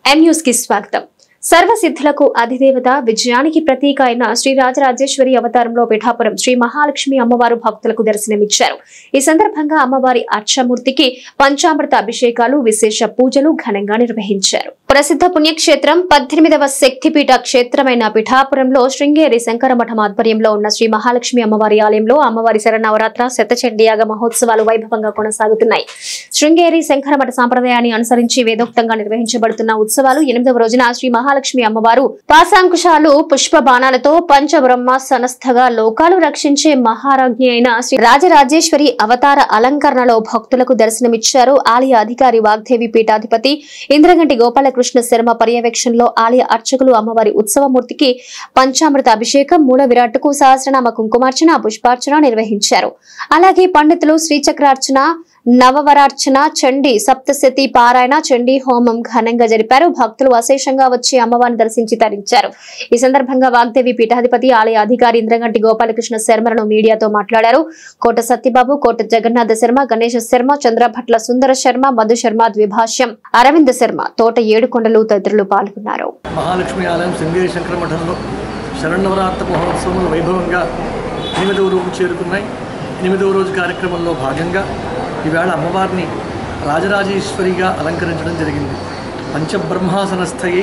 M news కి స్వాగతం సర్వసిద్ధులకు అధిదేవత విజయానికి ప్రతీక అయిన శ్రీ రాజరాజేశ్వరి అవతారంలో పిఠాపురం శ్రీ మహాలక్ష్మి అమ్మవారు భక్తులకు దర్శనమిచ్చారు ఈ సందర్భంగా అమ్మవారి అర్చమూర్తికి పంచామృత అభిషేకాలు విశేష పూజలు ఘనంగా నిర్వహించారు ప్రసిద్ధ పుణ్యక్షేత్రం పద్దెనిమిదవ శక్తిపీఠ క్షేత్రమైన పిఠాపురంలో శృంగేరి శంకర మఠం ఆధ్వర్యంలో ఉన్న శ్రీ మహాలక్ష్మి అమ్మవారి ఆలయంలో అమ్మవారి శరణవరాత్ర శతచండీయాగ మహోత్సవాలు వైభవంగా కొనసాగుతున్నాయి శృంగేరి శంకరమఠ సాంప్రదాయాన్ని అనుసరించి వేదోక్తంగా నిర్వహించబడుతున్న ఉత్సవాలు ఎనిమిదవ రోజున శ్రీ మహాలక్ష్మి అమ్మవారు పాశాంకుశాలు పుష్ప బాణాలతో పంచబ్రహ్మ సంస్థగా లోకాలు రక్షించే మహారాజ్ఞి అయిన శ్రీ రాజరాజేశ్వరి అవతార అలంకరణలో భక్తులకు దర్శనమిచ్చారు ఆలయ అధికారి వాగ్దేవి పీఠాధిపతి ఇంద్రగంటి గోపాలకృష్ణ శర్మ పర్యవేక్షణలో ఆలయ అర్చకులు అమ్మవారి ఉత్సవమూర్తికి పంచామృత అభిషేకం మూల విరాట్కు సహస్రనామ కుంకుమార్చన పుష్పార్చన నిర్వహించారు అలాగే పండితులు శ్రీచక్రార్చన నవవరార్చన చండీ సప్తశతి పారాయణ చండీ హోమం ఘనంగా జరిపారు భక్తులు అశేషంగా వచ్చి అమ్మవారిని దర్శించి తరించారు ఈ సందర్భంగా వాగ్దేవి పీఠాధిపతి ఆలయ అధికారి ఇంద్రగంటి గోపాలకృష్ణ శర్మలను మీడియాతో మాట్లాడారు కోట సత్యబాబు కోట జగన్నాథ శర్మ గణేష్ శర్మ చంద్రభట్ల సుందర శర్మ మధు శర్మ ద్విభాష్యం అరవింద్ శర్మ తోట ఏడుకొండలు తదితరులు పాల్గొన్నారు మహాలక్ష్మి ఆలయం శృంగేరి శంకర మఠంలో శరణవరాత్ర మహోత్సవములు వైభవంగా ఎనిమిదవ రోజు చేరుకున్నాయి ఎనిమిదవ రోజు కార్యక్రమంలో భాగంగా ఈవేళ అమ్మవారిని రాజరాజేశ్వరిగా అలంకరించడం జరిగింది పంచబ్రహ్మాసనస్థయై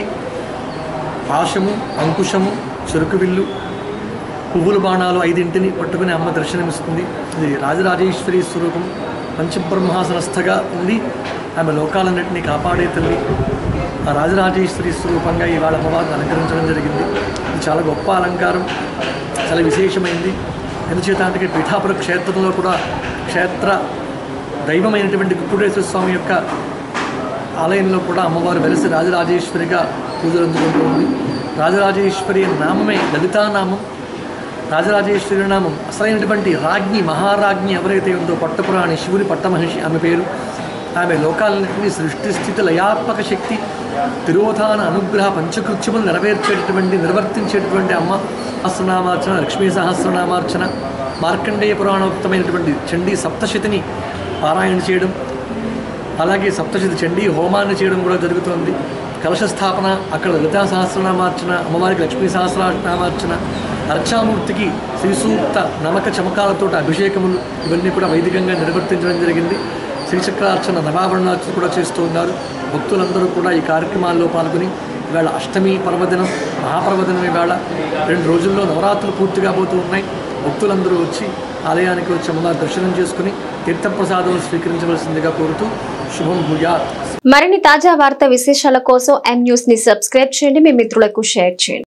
పాశము అంకుశము చెరుకు విల్లు పువ్వుల బాణాలు ఐదింటిని పట్టుకుని అమ్మ దర్శనమిస్తుంది ఇది రాజరాజేశ్వరి స్వరూపం పంచబ్రహ్మాసనస్థగా ఉంది ఆమె లోకాలన్నింటినీ కాపాడే తల్లి ఆ రాజరాజేశ్వరి స్వరూపంగా ఇవాళ అమ్మవారిని అలంకరించడం జరిగింది ఇది చాలా గొప్ప అలంకారం చాలా విశేషమైంది ఎందుచేత అంటే పీఠాపుర క్షేత్రంలో కూడా క్షేత్ర దైవమైనటువంటి కుక్కుడేశ్వర స్వామి యొక్క ఆలయంలో కూడా అమ్మవారు వెలిసి రాజరాజేశ్వరిగా పూజలు అందుకుంటుంది రాజరాజేశ్వరి నామమే లలితానామం రాజరాజేశ్వరి నామం అసలైనటువంటి రాజ్ఞి మహారాజ్ఞి ఎవరైతే ఉందో పట్టపురాణి శివుని పట్టమహిషి ఆమె పేరు ఆమె లోకాలన్నింటినీ సృష్టి స్థితి లయాత్మక శక్తి తిరోధాన అనుగ్రహ పంచకృత్యములు నెరవేర్చేటటువంటి నిర్వర్తించేటటువంటి అమ్మ సహస్రనామార్చన లక్ష్మీ సహస్రనామార్చన మార్కండేయ పురాణోక్తమైనటువంటి చండీ సప్తశతిని పారాయణ చేయడం అలాగే సప్తశతి చండీ హోమాన్ని చేయడం కూడా జరుగుతోంది కలశ స్థాపన అక్కడ లలితా సహస్రనామార్చన అమ్మవారికి లక్ష్మీ సహస్రనామార్చన అర్చామూర్తికి శ్రీసూక్త నమక చమకాలతో అభిషేకములు ఇవన్నీ కూడా వైదికంగా నిర్వర్తించడం జరిగింది శ్రీచక్రార్చన నవాభరణార్చన కూడా చేస్తూ ఉన్నారు భక్తులందరూ కూడా ఈ కార్యక్రమాల్లో పాల్గొని ఇవాళ అష్టమి పర్వదినం మహాపర్వదినం ఇవాళ రెండు రోజుల్లో నవరాత్రులు పూర్తిగా పోతూ ఉన్నాయి భక్తులందరూ వచ్చి ఆలయానికి వచ్చి అమ్మవారి దర్శనం చేసుకుని తీర్థప్రసాదం స్వీకరించవలసిందిగా కోరుతూ శుభం భూయాత్ మరిన్ని తాజా వార్త విశేషాల కోసం ఎం న్యూస్ ని సబ్స్క్రైబ్ చేయండి మీ మిత్రులకు షేర్ చేయండి